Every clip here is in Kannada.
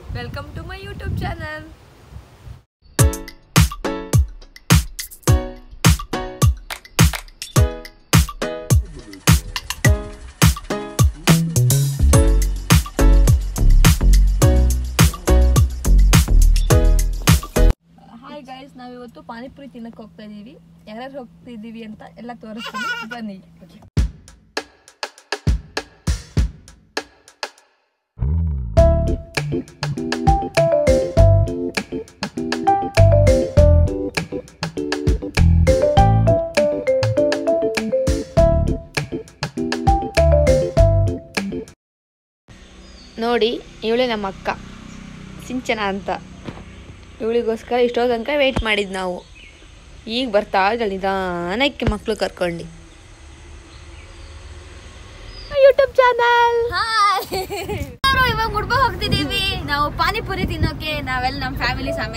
welcome to my YouTube channel hi guys ನಾವಿವತ್ತು ಪಾನಿಪುರಿ ತಿನ್ನಕ್ಕೆ ಹೋಗ್ತಾ ಇದೀವಿ ಯಾರ್ಯಾರು ಹೋಗ್ತಿದ್ದೀವಿ ಅಂತ ಎಲ್ಲ ತೋರಿಸ್ತೀನಿ ಬನ್ನಿ ನೋಡಿ ಇವಳೇ ನಮ್ಮ ಅಕ್ಕ ಸಿಂಚನ ಅಂತ ಇವಳಿಗೋಸ್ಕರ ಇಷ್ಟೋ ತನಕ ವೆಯ್ಟ್ ಮಾಡಿದ್ದು ನಾವು ಈಗ ಬರ್ತಾ ಇದ್ದಾಳೆ ನಿಧಾನಕ್ಕೆ ಮಕ್ಕಳು ಕರ್ಕೊಂಡು ಯೂಟ್ಯೂಬ್ ಚಾನಲ್ ಇವಾಗ ಮುಡ್ಬ ಹೋಗ್ತಿದೀವಿ ನಾವು ಪಾನಿಪುರಿ ತಿನ್ನೋಕೆ ನಾವೆಲ್ಲ ನಮ್ಮ ಫ್ಯಾಮಿಲಿ ಸಮೇತ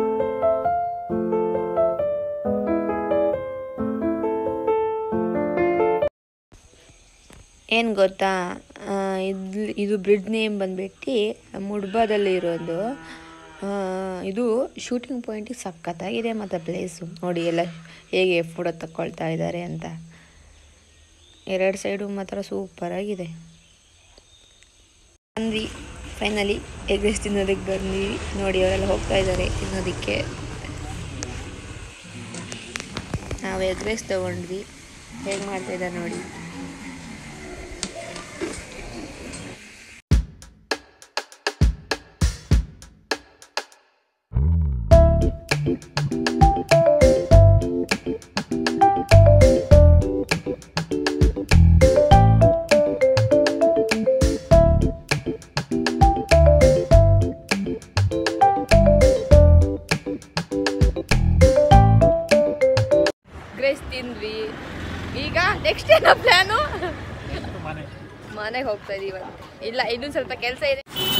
ಏನು ಗೊತ್ತಾ ಆ, ಇದು ಇದು ಬ್ರಿಡ್ಜ್ ನೇಮ್ ಬಂದ್ಬಿಟ್ಟು ಮುಡ್ಬಾದಲ್ಲಿ ಇರೋದು ಆ, ಇದು ಶೂಟಿಂಗ್ ಪಾಯಿಂಟಿಗೆ ಸಖತ್ತಾಗಿದೆ ಮತ್ತು ಪ್ಲೇಸು ನೋಡಿ ಎಲ್ಲ ಹೇಗೆ ಫೋಟೋ ತಗೊಳ್ತಾ ಇದ್ದಾರೆ ಅಂತ ಎರಡು ಸೈಡು ಮಾತ್ರ ಸೂಪರಾಗಿದೆ ಬಂದ್ವಿ ಫೈನಲಿ ಎಗ್ ರೈಸ್ ತಿನ್ನೋದಕ್ಕೆ ಬಂದ್ವಿ ನೋಡಿ ಅವರೆಲ್ಲ ಹೋಗ್ತಾ ಇದ್ದಾರೆ ತಿನ್ನೋದಕ್ಕೆ ನಾವು ಎಗ್ ರೈಸ್ ತೊಗೊಂಡ್ವಿ ಹೇಗೆ ಮಾಡ್ತಾ ಇದ್ದಾರೆ ನೋಡಿ ಗ್ರೇಸ್ ತಿಂದ್ವಿ ಈಗ ನೆಕ್ಸ್ಟ್ ಏನೋ ಪ್ಲಾನು ಮನೆಗೆ ಹೋಗ್ತಾ ಇದೀವಿ ಇಲ್ಲ ಇನ್ನೊಂದು ಸ್ವಲ್ಪ ಕೆಲಸ ಇದೆ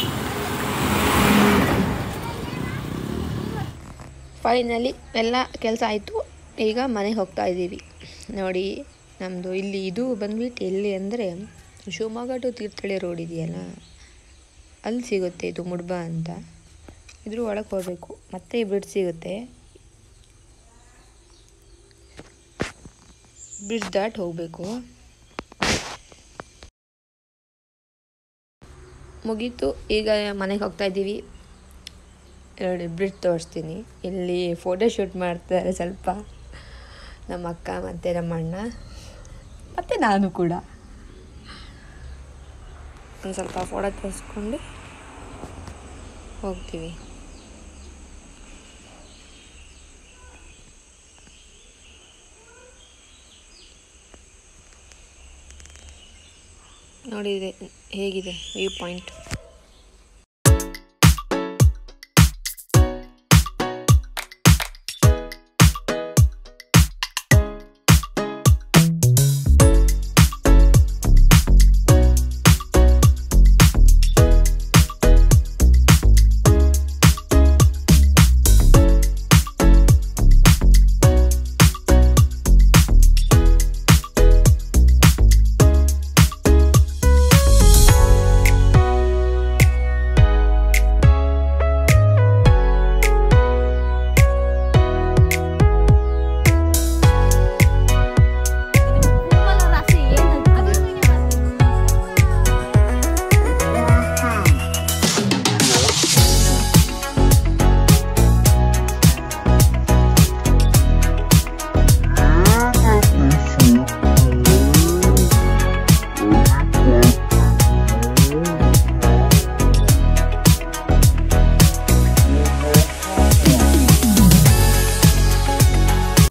ಫೈನಲಿ ಎಲ್ಲ ಕೆಲಸ ಆಯಿತು ಈಗ ಮನೆಗೆ ಹೋಗ್ತಾ ಇದ್ದೀವಿ ನೋಡಿ ನಮ್ಮದು ಇಲ್ಲಿ ಇದು ಬಂದ್ಬಿಟ್ಟು ಎಲ್ಲಿ ಅಂದರೆ ಶಿವಮೊಗ್ಗ ಟು ತೀರ್ಥಹಳ್ಳಿ ರೋಡ್ ಇದೆಯಲ್ಲ ಅಲ್ಲಿ ಸಿಗುತ್ತೆ ಇದು ಮುಡ್ಬ ಅಂತ ಇದ್ರ ಒಳಗೆ ಹೋಗಬೇಕು ಮತ್ತೆ ಈ ಬ್ರಿಡ್ಜ್ ಸಿಗುತ್ತೆ ಬ್ರಿಡ್ಜ್ ದಾಟ್ ಹೋಗಬೇಕು ಮುಗೀತು ಈಗ ಮನೆಗೆ ಹೋಗ್ತಾ ಇದ್ದೀವಿ ನೋಡಿ ಬ್ರಿಡ್ಜ್ ತೋರಿಸ್ತೀನಿ ಇಲ್ಲಿ ಫೋಟೋ ಶೂಟ್ ಮಾಡ್ತಾರೆ ಸ್ವಲ್ಪ ನಮ್ಮ ಅಕ್ಕ ಮತ್ತು ನಮ್ಮ ಅಣ್ಣ ಮತ್ತು ನಾನು ಕೂಡ ಒಂದು ಸ್ವಲ್ಪ ಫೋಟೋ ತೋರಿಸ್ಕೊಂಡು ಹೋಗ್ತೀವಿ ನೋಡಿ ಇದೆ ಹೇಗಿದೆ ವ್ಯೂ ಪಾಯಿಂಟ್